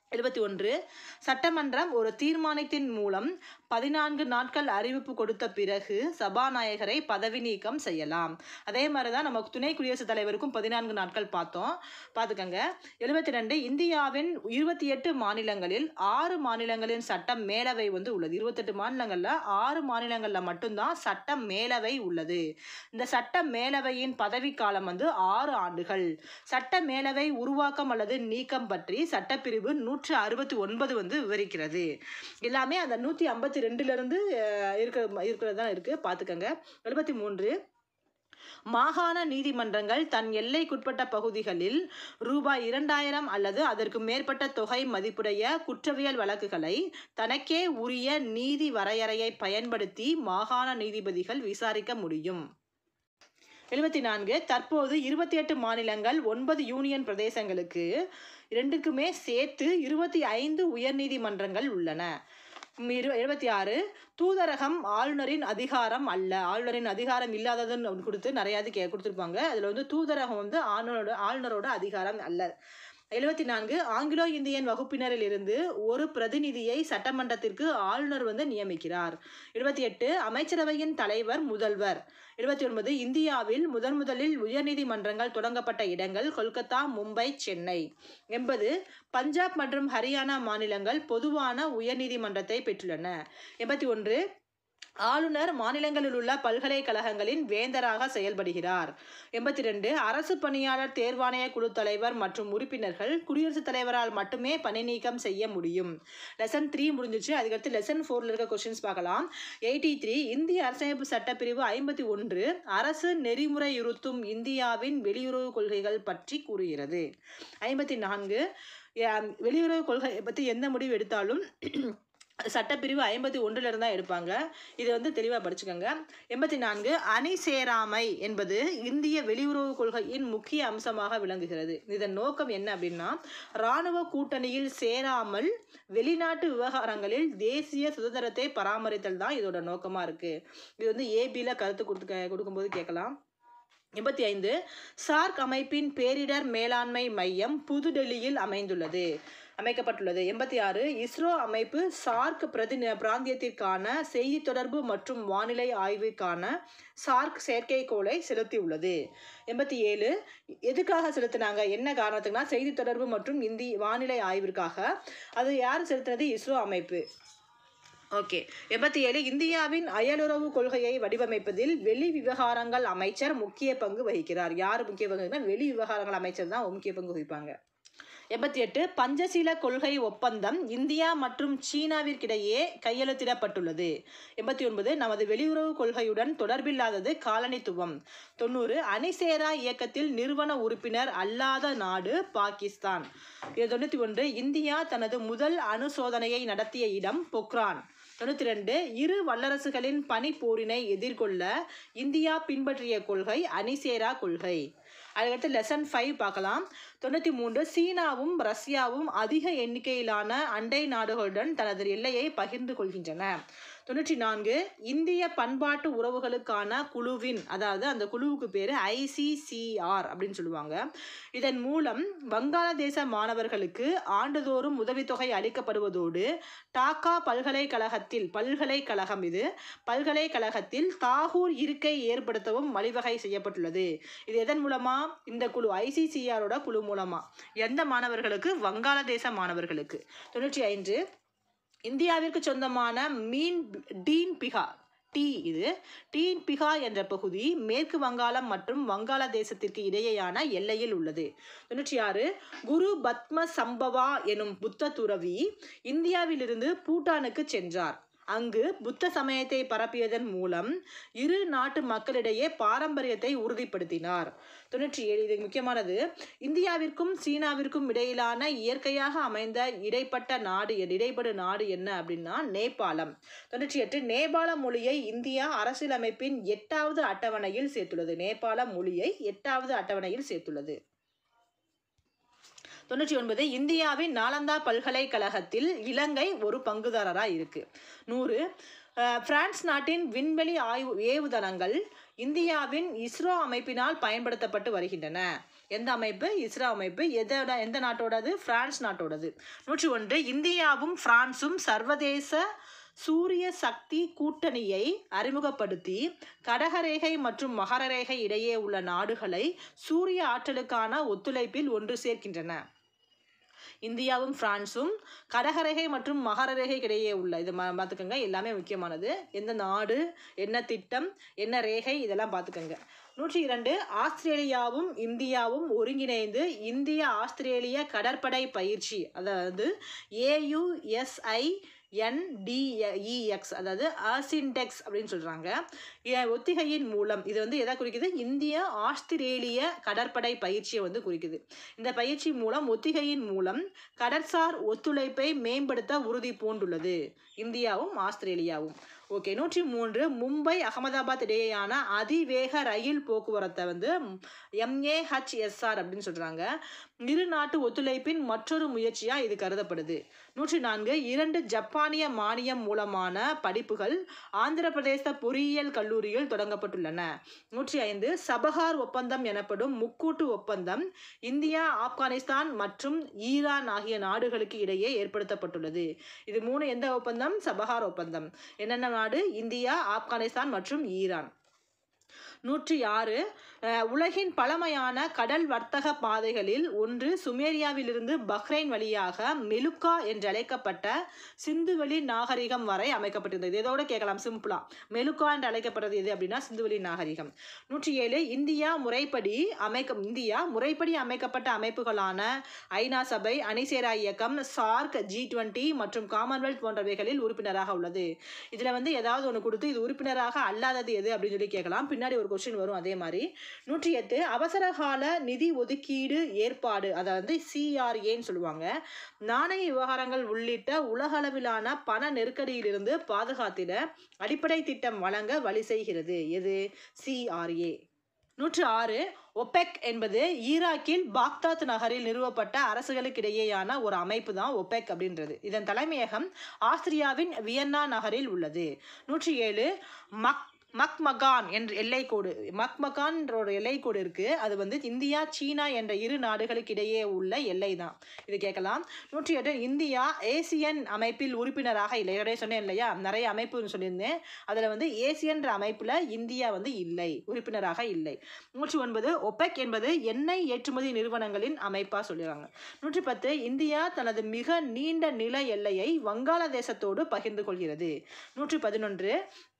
எழுபத்தி ஒன்று சட்டமன்றம் ஒரு தீர்மானத்தின் மூலம் பதினான்கு நாட்கள் அறிவிப்பு கொடுத்த பிறகு சபாநாயகரை பதவி நீக்கம் செய்யலாம் அதே மாதிரி தான் நம்ம துணை குடியரசுத் தலைவருக்கும் பதினான்கு நாட்கள் பார்த்தோம் பார்த்துக்கங்க எழுபத்தி ரெண்டு இந்தியாவின் இருபத்தி எட்டு மாநிலங்களில் ஆறு மாநிலங்களின் சட்டம் மேலவை வந்து உள்ளது இருபத்தெட்டு மாநிலங்களில் ஆறு மாநிலங்களில் மட்டும்தான் சட்டம் மேலவை உள்ளது இந்த சட்ட மேலவையின் பதவிக்காலம் வந்து ஆறு ஆண்டுகள் சட்ட மேலவை உருவாக்கம் அல்லது நீக்கம் பற்றி சட்டப்பிரிவு நூற்று அறுபத்தி ஒன்பது வந்து விவரிக்கிறது எல்லாமே அந்த நூற்றி ஐம்பத்தி ரெண்டுலேருந்து இருக்கிற இருக்கிறது தான் இருக்குது பார்த்துக்கங்க எழுபத்தி மூன்று மாகாண நீதிமன்றங்கள் தன் எல்லைக்குட்பட்ட பகுதிகளில் ரூபாய் இரண்டாயிரம் அல்லது அதற்கு மேற்பட்ட தொகை மதிப்புடைய குற்றவியல் வழக்குகளை தனக்கே உரிய நீதி வரையறையை பயன்படுத்தி மாகாண நீதிபதிகள் விசாரிக்க முடியும் எழுபத்தி நான்கு தற்போது இருபத்தி எட்டு மாநிலங்கள் ஒன்பது யூனியன் பிரதேசங்களுக்கு இரண்டுக்குமே சேர்த்து இருபத்தி ஐந்து உயர்நீதிமன்றங்கள் உள்ளன இரு எழுபத்தி ஆறு தூதரகம் ஆளுநரின் அதிகாரம் அல்ல ஆளுநரின் அதிகாரம் இல்லாததுன்னு ஒன்று கொடுத்து நிறையா இது கே கொடுத்துருப்பாங்க அதில் வந்து தூதரகம் வந்து ஆளுநரோட ஆளுநரோட அதிகாரம் அல்ல எழுபத்தி நான்கு ஆங்கிலோ இந்தியன் வகுப்பினரில் இருந்து ஒரு பிரதிநிதியை சட்டமன்றத்திற்கு ஆளுநர் வந்து நியமிக்கிறார் இருபத்தி எட்டு அமைச்சரவையின் தலைவர் முதல்வர் இருபத்தி ஒன்பது இந்தியாவில் முதன் முதலில் உயர்நீதிமன்றங்கள் தொடங்கப்பட்ட இடங்கள் கொல்கத்தா மும்பை சென்னை எண்பது பஞ்சாப் மற்றும் ஹரியானா மாநிலங்கள் பொதுவான உயர்நீதிமன்றத்தை பெற்றுள்ளன எண்பத்தி ஒன்று ஆளுநர் மாநிலங்களில் உள்ள பல்கலைக்கழகங்களின் வேந்தராக செயல்படுகிறார் எண்பத்தி ரெண்டு அரசு பணியாளர் தேர்வாணைய குழு தலைவர் மற்றும் உறுப்பினர்கள் குடியரசுத் தலைவரால் மட்டுமே பணி நீக்கம் செய்ய முடியும் லெசன் த்ரீ முடிஞ்சிச்சு அதுக்கடுத்து லெசன் ஃபோரில் இருக்க கொஸ்டின்ஸ் பார்க்கலாம் எயிட்டி த்ரீ இந்திய அரசமைப்பு சட்டப்பிரிவு ஐம்பத்தி ஒன்று அரசு நெறிமுறையுறுத்தும் இந்தியாவின் வெளியுறவு கொள்கைகள் பற்றி கூறுகிறது ஐம்பத்தி நான்கு வெளியுறவு கொள்கை பற்றி எந்த முடிவு எடுத்தாலும் சட்டப்பிரிவு ஐம்பத்தி ஒன்றில் இருந்தால் எடுப்பாங்க இது வந்து தெளிவாக படிச்சுக்கோங்க எண்பத்தி நான்கு அணி சேராமை என்பது இந்திய வெளியுறவு கொள்கையின் முக்கிய அம்சமாக விளங்குகிறது இதன் நோக்கம் என்ன அப்படின்னா இராணுவ கூட்டணியில் சேராமல் வெளிநாட்டு விவகாரங்களில் தேசிய சுதந்திரத்தை பராமரித்தல் தான் இதோட நோக்கமாக இருக்குது இது வந்து ஏபியில் கருத்து கொடுத்து கொடுக்கும்போது கேட்கலாம் எண்பத்தி ஐந்து சார்க் அமைப்பின் பேரிடர் மேலாண்மை மையம் புதுடெல்லியில் அமைந்துள்ளது அமைக்கப்பட்டுள்ளது எண்பத்தி ஆறு இஸ்ரோ அமைப்பு சார்க் பிரதி பிராந்தியத்திற்கான செய்தி தொடர்பு மற்றும் வானிலை ஆய்விற்கான சார்க் செயற்கைக்கோளை செலுத்தியுள்ளது எண்பத்தி ஏழு எதுக்காக செலுத்தினாங்க என்ன காரணத்துக்குனா செய்தி தொடர்பு மற்றும் இந்தி வானிலை ஆய்விற்காக அது யார் செலுத்தினது இஸ்ரோ அமைப்பு ஓகே எண்பத்தி ஏழு இந்தியாவின் அயலுறவு கொள்கையை வடிவமைப்பதில் வெளி விவகாரங்கள் அமைச்சர் முக்கிய பங்கு வகிக்கிறார் யார் முக்கிய பங்குனா வெளி விவகாரங்கள் அமைச்சர் தான் முக்கிய பங்கு வகிப்பாங்க எண்பத்தி எட்டு பஞ்சசீல கொள்கை ஒப்பந்தம் இந்தியா மற்றும் சீனாவிற்கிடையே கையெழுத்திடப்பட்டுள்ளது எண்பத்தி ஒன்பது நமது வெளியுறவு கொள்கையுடன் தொடர்பில்லாதது காலனித்துவம் தொண்ணூறு அணிசேரா இயக்கத்தில் நிறுவன உறுப்பினர் அல்லாத நாடு பாகிஸ்தான் தொண்ணூற்றி ஒன்று இந்தியா தனது முதல் அணு சோதனையை நடத்திய இடம் பொக்ரான் தொண்ணூற்றி ரெண்டு இரு வல்லரசுகளின் பனிப்போரினை எதிர்கொள்ள இந்தியா பின்பற்றிய கொள்கை அணிசேரா கொள்கை அதுக்கடுத்து லெசன் ஃபைவ் பார்க்கலாம் தொண்ணூற்றி மூன்று சீனாவும் ரஷ்யாவும் அதிக எண்ணிக்கையிலான அண்டை நாடுகளுடன் தனது எல்லையை பகிர்ந்து கொள்கின்றன தொண்ணூற்றி நான்கு இந்திய பண்பாட்டு உறவுகளுக்கான குழுவின் அதாவது அந்த குழுவுக்கு பேர் ஐசிசிஆர் அப்படின்னு சொல்லுவாங்க இதன் மூலம் வங்காளதேச மாணவர்களுக்கு ஆண்டுதோறும் உதவித்தொகை அளிக்கப்படுவதோடு டாக்கா பல்கலைக்கழகத்தில் பல்கலைக்கழகம் இது பல்கலைக்கழகத்தில் தாகூர் இருக்கை ஏற்படுத்தவும் வழிவகை செய்யப்பட்டுள்ளது இது எதன் மூலமா இந்த குழு ஐசிசிஆரோட குழு மூலமா எந்த மாணவர்களுக்கு வங்காளதேச மாணவர்களுக்கு தொண்ணூற்றி ஐந்து இந்தியாவிற்கு சொந்தமான மீன் டீன் பிகா டி இது டீன் பிகா என்ற பகுதி மேற்கு வங்காளம் மற்றும் வங்காளதேசத்திற்கு இடையேயான எல்லையில் உள்ளது தொண்ணூற்றி ஆறு குரு பத்ம சம்பவா எனும் புத்த துறவி இந்தியாவிலிருந்து பூட்டானுக்கு சென்றார் அங்கு புத்த சமயத்தை பரப்பியதன் மூலம் இரு நாட்டு மக்களிடையே பாரம்பரியத்தை உறுதிப்படுத்தினார் தொண்ணூற்றி ஏழு இது முக்கியமானது இந்தியாவிற்கும் சீனாவிற்கும் இடையிலான இயற்கையாக அமைந்த இடைப்பட்ட நாடு இடைப்படு நாடு என்ன அப்படின்னா நேபாளம் தொண்ணூற்றி எட்டு நேபாள மொழியை இந்தியா அரசியலமைப்பின் எட்டாவது அட்டவணையில் சேர்த்துள்ளது நேபாள மொழியை எட்டாவது அட்டவணையில் சேர்த்துள்ளது தொண்ணூற்றி ஒன்பது இந்தியாவின் நாலந்தா பல்கலைக்கழகத்தில் இலங்கை ஒரு பங்குதாரராக இருக்கு நூறு பிரான்ஸ் நாட்டின் விண்வெளி ஆய்வு ஏவுதளங்கள் இந்தியாவின் இஸ்ரோ அமைப்பினால் பயன்படுத்தப்பட்டு வருகின்றன எந்த அமைப்பு இஸ்ரோ அமைப்பு எதோட எந்த நாட்டோடது பிரான்ஸ் நாட்டோடது நூற்றி ஒன்று இந்தியாவும் பிரான்சும் சர்வதேச சூரிய சக்தி கூட்டணியை அறிமுகப்படுத்தி கடகரேகை மற்றும் மகரரேகை இடையே உள்ள நாடுகளை சூரிய ஆற்றலுக்கான ஒத்துழைப்பில் ஒன்று சேர்க்கின்றன இந்தியாவும் பிரான்சும் கடகரேகை மற்றும் மகரரேகைக்கு இடையே உள்ள இது ம பார்த்துக்கோங்க எல்லாமே முக்கியமானது எந்த நாடு என்ன திட்டம் என்ன ரேகை இதெல்லாம் பார்த்துக்கோங்க நூற்றி இரண்டு ஆஸ்திரேலியாவும் இந்தியாவும் ஒருங்கிணைந்து இந்திய ஆஸ்திரேலிய கடற்படை பயிற்சி அதாவது ஏயுஎஸ்ஐ என்டிஇஎக்ஸ் அதாவது ஆசின்டெக்ஸ் அப்படின்னு சொல்கிறாங்க ஒத்திகையின் மூலம் இது வந்து எதை குறிக்குது இந்திய ஆஸ்திரேலிய கடற்படை பயிற்சியை வந்து குறிக்குது இந்த பயிற்சி மூலம் ஒத்திகையின் மூலம் கடற்சார் ஒத்துழைப்பை மேம்படுத்த உறுதி பூண்டுள்ளது இந்தியாவும் ஆஸ்திரேலியாவும் ஓகே நூற்றி மூன்று மும்பை அகமதாபாத் இடையேயான அதிவேக ரயில் போக்குவரத்தை வந்து எம்ஏஹெச்எஸ்ஆர் அப்படின்னு சொல்கிறாங்க இரு நாட்டு ஒத்துழைப்பின் மற்றொரு முயற்சியாக இது கருதப்படுது நூற்றி நான்கு இரண்டு ஜப்பானிய மானியம் மூலமான படிப்புகள் ஆந்திர பிரதேச பொறியியல் கல்லூரியில் தொடங்கப்பட்டுள்ளன நூற்றி ஐந்து சபஹார் ஒப்பந்தம் எனப்படும் முக்கூட்டு ஒப்பந்தம் இந்தியா ஆப்கானிஸ்தான் மற்றும் ஈரான் ஆகிய நாடுகளுக்கு இடையே ஏற்படுத்தப்பட்டுள்ளது இது மூணு எந்த ஒப்பந்தம் சபஹார் ஒப்பந்தம் என்னென்ன நாடு இந்தியா ஆப்கானிஸ்தான் மற்றும் ஈரான் நூற்றி ஆறு உலகின் பழமையான கடல் வர்த்தக பாதைகளில் ஒன்று சுமேரியாவிலிருந்து பஹ்ரைன் வழியாக மெலுக்கா என்று அழைக்கப்பட்ட சிந்துவெளி நாகரிகம் வரை அமைக்கப்பட்டிருந்தது இதோட கேட்கலாம் சிம்பிளா மெலுக்கா என்று அழைக்கப்படுறது எது அப்படின்னா சிந்துவெளி நாகரிகம் நூற்றி ஏழு இந்தியா முறைப்படி அமைக்க இந்தியா முறைப்படி அமைக்கப்பட்ட அமைப்புகளான ஐநா சபை அணிசேரா இயக்கம் சார்க் ஜி டுவெண்ட்டி மற்றும் காமன்வெல்த் போன்றவைகளில் உறுப்பினராக உள்ளது இதில் வந்து ஏதாவது ஒன்று கொடுத்து இது உறுப்பினராக அல்லாதது எது அப்படின்னு சொல்லி கேட்கலாம் பின்னாடி ஒரு கொஸ்டின் வரும் அதே மாதிரி நூற்றி எட்டு அவசரகால நிதி ஒதுக்கீடு ஏற்பாடு அதாவது சிஆர்ஏன்னு சொல்லுவாங்க நாணய விவகாரங்கள் உள்ளிட்ட உலகளவிலான பண நெருக்கடியிலிருந்து பாதுகாத்திட அடிப்படை திட்டம் வழங்க வழி செய்கிறது எது சிஆர்ஏ நூற்று ஆறு ஒபெக் என்பது ஈராக்கில் பாக்தாத் நகரில் நிறுவப்பட்ட அரசுகளுக்கிடையேயான ஒரு அமைப்பு தான் ஒபெக் அப்படின்றது இதன் தலைமையகம் ஆஸ்திரியாவின் வியன்னா நகரில் உள்ளது நூற்றி ஏழு மக் மக்மகான் என்ற எல்லைக்கோடு மக்மகான்ற ஒரு எல்லைக்கோடு இருக்குது அது வந்து இந்தியா சீனா என்ற இரு நாடுகளுக்கு இடையே உள்ள எல்லை தான் இது கேட்கலாம் நூற்றி எட்டு இந்தியா ஏசியன் அமைப்பில் உறுப்பினராக இல்லை என்னுடைய சொன்னேன் இல்லையா நிறைய அமைப்புன்னு சொல்லியிருந்தேன் அதில் வந்து ஏசியன்ற அமைப்பில் இந்தியா வந்து இல்லை உறுப்பினராக இல்லை நூற்றி ஒன்பது ஒபெக் என்பது எண்ணெய் ஏற்றுமதி நிறுவனங்களின் அமைப்பாக சொல்லிடுறாங்க நூற்றி பத்து இந்தியா தனது மிக நீண்ட நில எல்லையை வங்காளதேசத்தோடு பகிர்ந்து கொள்கிறது நூற்றி பதினொன்று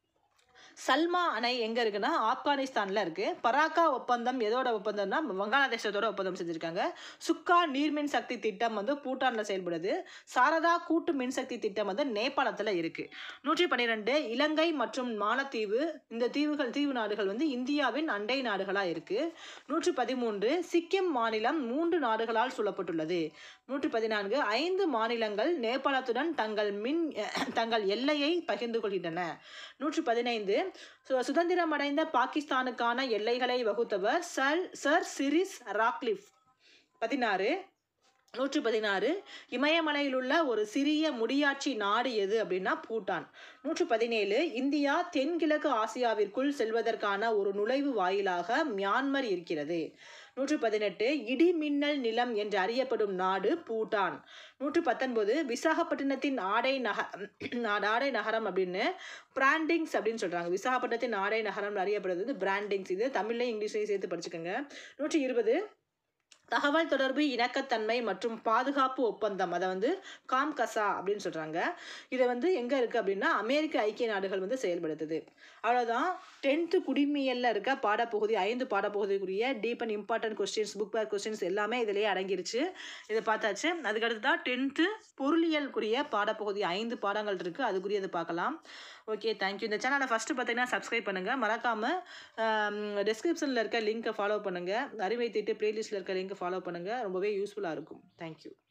சல்மா அணை எங்கே இருக்குன்னா ஆப்கானிஸ்தானில் இருக்குது பராக்கா ஒப்பந்தம் எதோட ஒப்பந்தம்னா வங்காளதேசத்தோட ஒப்பந்தம் செஞ்சுருக்காங்க சுக்கா நீர்மின் சக்தி திட்டம் வந்து பூட்டானில் செயல்படுது சாரதா கூட்டு மின்சக்தி திட்டம் வந்து நேபாளத்தில் இருக்குது நூற்றி பன்னிரெண்டு இலங்கை மற்றும் மாலத்தீவு இந்த தீவுகள் தீவு நாடுகள் வந்து இந்தியாவின் அண்டை நாடுகளாக இருக்குது நூற்றி பதிமூன்று சிக்கிம் மாநிலம் மூன்று நாடுகளால் சூழப்பட்டுள்ளது நூற்றி பதினான்கு ஐந்து மாநிலங்கள் நேபாளத்துடன் தங்கள் மின் தங்கள் எல்லையை பகிர்ந்து கொள்கின்றன நூற்றி பதினைந்து சு- சுதந்திரமடைந்த பாகிஸ்தானுக்கான எல்லைகளை வகுத்தவர் சர் சர் சிரிஸ் ராக்லிஃப் பதினாறு நூற்றி பதினாறு இமயமலையில் உள்ள ஒரு சிறிய முடியாட்சி நாடு எது அப்படின்னா பூட்டான் நூற்றி பதினேழு இந்தியா தென்கிழக்கு ஆசியாவிற்குள் செல்வதற்கான ஒரு நுழைவு வாயிலாக மியான்மர் இருக்கிறது நூற்றி பதினெட்டு இடி மின்னல் நிலம் என்று அறியப்படும் நாடு பூட்டான் நூற்றி பத்தொன்பது விசாகப்பட்டினத்தின் ஆடை நக ஆடை நகரம் அப்படின்னு பிராண்டிங்ஸ் அப்படின்னு சொல்கிறாங்க விசாகப்பட்டினத்தின் ஆடை நகரம் அறியப்படுறது வந்து பிராண்டிங்ஸ் இது தமிழ்லையும் இங்கிலீஷ்லையும் சேர்த்து படிச்சுக்கோங்க நூற்றி இருபது தகவல் தொடர்பு இணக்கத்தன்மை மற்றும் பாதுகாப்பு ஒப்பந்தம் அதை வந்து காம்கசா அப்படின்னு சொல்கிறாங்க இதை வந்து எங்கே இருக்குது அப்படின்னா அமெரிக்க ஐக்கிய நாடுகள் வந்து செயல்படுத்துது அவ்வளோதான் டென்த்து குடிமியலில் இருக்க பாடப்பகுதி ஐந்து பாடப்பகுதிக்குரிய deep and important questions book back questions எல்லாமே இதிலேயே அடங்கிருச்சு இதை பார்த்தாச்சு அதுக்கடுத்து தான் டென்த்து பொருளியலுக்குரிய பாடப்பகுதி ஐந்து பாடங்கள் இருக்குது அதுக்குரியது பார்க்கலாம் ஓகே தேங்க்யூ இந்த சேனலை ஃபஸ்ட்டு பார்த்தீங்கன்னா சப்ஸ்கிரைப் பண்ணுங்கள் மறக்காமல் டிஸ்கிரிப்ஷனில் இருக்க லிங்க்கை ஃபாலோ பண்ணுங்கள் அறிவை திட்டு ப்ளேலிஸ்ட்டில் இருக்க லிங்க்கை ஃபாலோ பண்ணுங்கள் ரொம்பவே யூஸ்ஃபுல்லாக இருக்கும் தேங்க்யூ